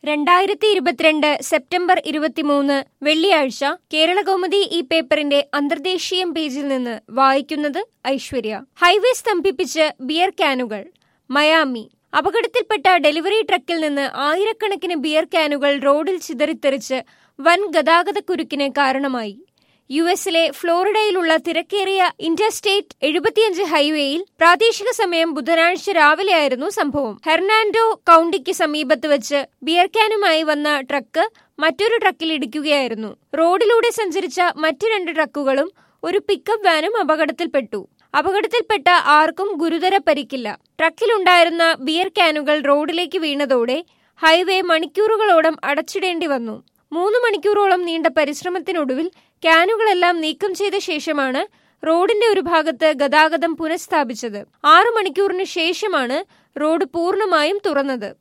രണ്ടായിരത്തി ഇരുപത്തിരണ്ട് സെപ്റ്റംബർ ഇരുപത്തിമൂന്ന് വെള്ളിയാഴ്ച കേരളകൗമുദി ഈ പേപ്പറിന്റെ അന്തർദേശീയം പേജിൽ നിന്ന് വായിക്കുന്നത് ഐശ്വര്യ ഹൈവേ സ്തംഭിപ്പിച്ച് ബിയർ ക്യാനുകൾ മയാമി അപകടത്തിൽപ്പെട്ട ഡെലിവറി ട്രക്കിൽ നിന്ന് ആയിരക്കണക്കിന് ബിയർ ക്യാനുകൾ റോഡിൽ ചിതറിത്തെറിച്ച് വൻ ഗതാഗതക്കുരുക്കിന് കാരണമായി യു എസിലെ ഫ്ലോറിഡയിലുള്ള തിരക്കേറിയ ഇന്റർസ്റ്റേറ്റ് എഴുപത്തിയഞ്ച് ഹൈവേയിൽ പ്രാദേശിക സമയം ബുധനാഴ്ച രാവിലെയായിരുന്നു സംഭവം ഹെർണാൻഡോ കൌണ്ടിക്ക് സമീപത്ത് വെച്ച് ബിയർ ക്യാനുമായി വന്ന ട്രക്ക് മറ്റൊരു ട്രക്കിൽ ഇടിക്കുകയായിരുന്നു റോഡിലൂടെ സഞ്ചരിച്ച മറ്റു രണ്ട് ട്രക്കുകളും ഒരു പിക്കപ്പ് വാനും അപകടത്തിൽപ്പെട്ടു അപകടത്തിൽപ്പെട്ട ആർക്കും ഗുരുതര പരിക്കില്ല ട്രക്കിലുണ്ടായിരുന്ന ബിയർ ക്യാനുകൾ റോഡിലേക്ക് വീണതോടെ ഹൈവേ മണിക്കൂറുകളോളം അടച്ചിടേണ്ടി വന്നു മൂന്ന് മണിക്കൂറോളം നീണ്ട പരിശ്രമത്തിനൊടുവിൽ ക്യാനുകളെല്ലാം നീക്കം ചെയ്ത ശേഷമാണ് റോഡിന്റെ ഒരു ഭാഗത്ത് ഗതാഗതം പുനഃസ്ഥാപിച്ചത് ആറു മണിക്കൂറിന് ശേഷമാണ് റോഡ് പൂർണ്ണമായും തുറന്നത്